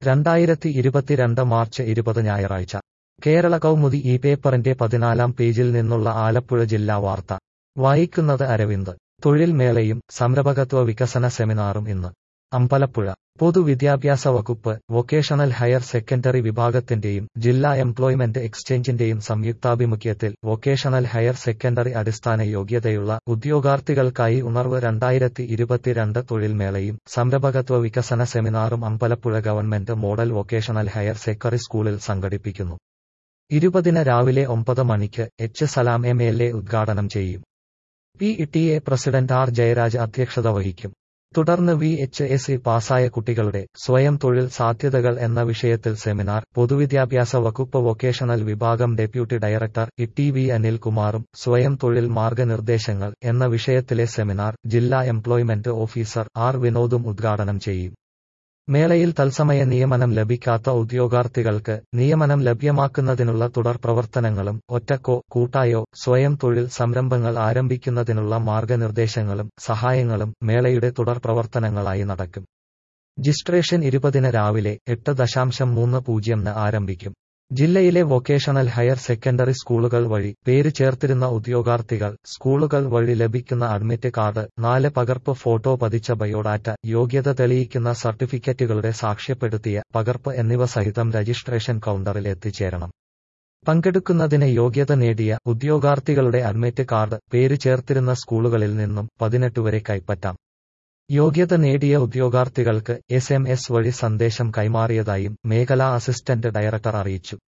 രണ്ടായിരത്തി ഇരുപത്തിരണ്ട് മാർച്ച് ഇരുപത് ഞായറാഴ്ച കേരള കൗമുദി ഈ പേപ്പറിന്റെ പതിനാലാം പേജിൽ നിന്നുള്ള ആലപ്പുഴ ജില്ലാ വാർത്ത വായിക്കുന്നത് അരവിന്ദ് തൊഴിൽ മേളയും സംരംഭകത്വ വികസന സെമിനാറും ഇന്ന് അമ്പലപ്പുഴ പൊതുവിദ്യാഭ്യാസ വകുപ്പ് വൊക്കേഷണൽ ഹയർ സെക്കൻഡറി വിഭാഗത്തിന്റെയും ജില്ലാ എംപ്ലോയ്മെന്റ് എക്സ്ചേഞ്ചിന്റെയും സംയുക്താഭിമുഖ്യത്തിൽ വൊക്കേഷണൽ ഹയർ സെക്കൻഡറി അടിസ്ഥാന യോഗ്യതയുള്ള ഉദ്യോഗാർത്ഥികൾക്കായി ഉണർവ് രണ്ടായിരത്തി ഇരുപത്തിരണ്ട് തൊഴിൽമേളയും സംരംഭകത്വ വികസന സെമിനാറും Ambalappuzha government model vocational higher secondary സ്കൂളിൽ സംഘടിപ്പിക്കുന്നു ഇരുപതിന് രാവിലെ ഒമ്പത് മണിക്ക് H Salam M L A ഉദ്ഘാടനം ചെയ്യും P T A president R Jayaraj അധ്യക്ഷത വഹിക്കും തുടർന്ന് വി എച്ച് എസ് ഇ പാസ്സായ കുട്ടികളുടെ സ്വയം തൊഴിൽ സാധ്യതകൾ എന്ന വിഷയത്തിൽ സെമിനാർ പൊതുവിദ്യാഭ്യാസ വകുപ്പ് വൊക്കേഷണൽ വിഭാഗം deputy director E T V അനിൽകുമാറും സ്വയം തൊഴിൽ മാർഗനിർദ്ദേശങ്ങൾ എന്ന വിഷയത്തിലെ സെമിനാർ ജില്ലാ എംപ്ലോയ്മെന്റ് ഓഫീസർ ആർ വിനോദും ഉദ്ഘാടനം ചെയ്യും മേളയിൽ തത്സമയ നിയമനം ലഭിക്കാത്ത ഉദ്യോഗാർത്ഥികൾക്ക് നിയമനം ലഭ്യമാക്കുന്നതിനുള്ള തുടർ പ്രവർത്തനങ്ങളും ഒറ്റക്കോ കൂട്ടായോ സ്വയം തൊഴിൽ സംരംഭങ്ങൾ ആരംഭിക്കുന്നതിനുള്ള മാർഗനിർദ്ദേശങ്ങളും സഹായങ്ങളും മേളയുടെ തുടർ പ്രവർത്തനങ്ങളായി നടക്കും രജിസ്ട്രേഷൻ ഇരുപതിന് രാവിലെ എട്ട് ദശാംശം മൂന്ന് പൂജ്യംന് ആരംഭിക്കും ജില്ലയിലെ വൊക്കേഷണൽ ഹയർ സെക്കൻഡറി സ്കൂളുകൾ വഴി പേര് ചേർത്തിരുന്ന ഉദ്യോഗാർത്ഥികൾ സ്കൂളുകൾ വഴി ലഭിക്കുന്ന അഡ്മിറ്റ് കാർഡ് നാല് പകർപ്പ് ഫോട്ടോ പതിച്ച ബയോഡാറ്റ യോഗ്യത തെളിയിക്കുന്ന സർട്ടിഫിക്കറ്റുകളുടെ സാക്ഷ്യപ്പെടുത്തിയ പകർപ്പ് എന്നിവ സഹിതം രജിസ്ട്രേഷൻ കൗണ്ടറിൽ എത്തിച്ചേരണം പങ്കെടുക്കുന്നതിന് യോഗ്യത നേടിയ ഉദ്യോഗാർത്ഥികളുടെ അഡ്മിറ്റ് കാർഡ് പേര് ചേർത്തിരുന്ന സ്കൂളുകളിൽ നിന്നും പതിനെട്ട് വരെ കൈപ്പറ്റാം യോഗ്യത നേടിയ ഉദ്യോഗാർത്ഥികൾക്ക് എസ് എം എസ് വഴി സന്ദേശം കൈമാറിയതായും മേഖലാ അസിസ്റ്റന്റ് ഡയറക്ടർ അറിയിച്ചു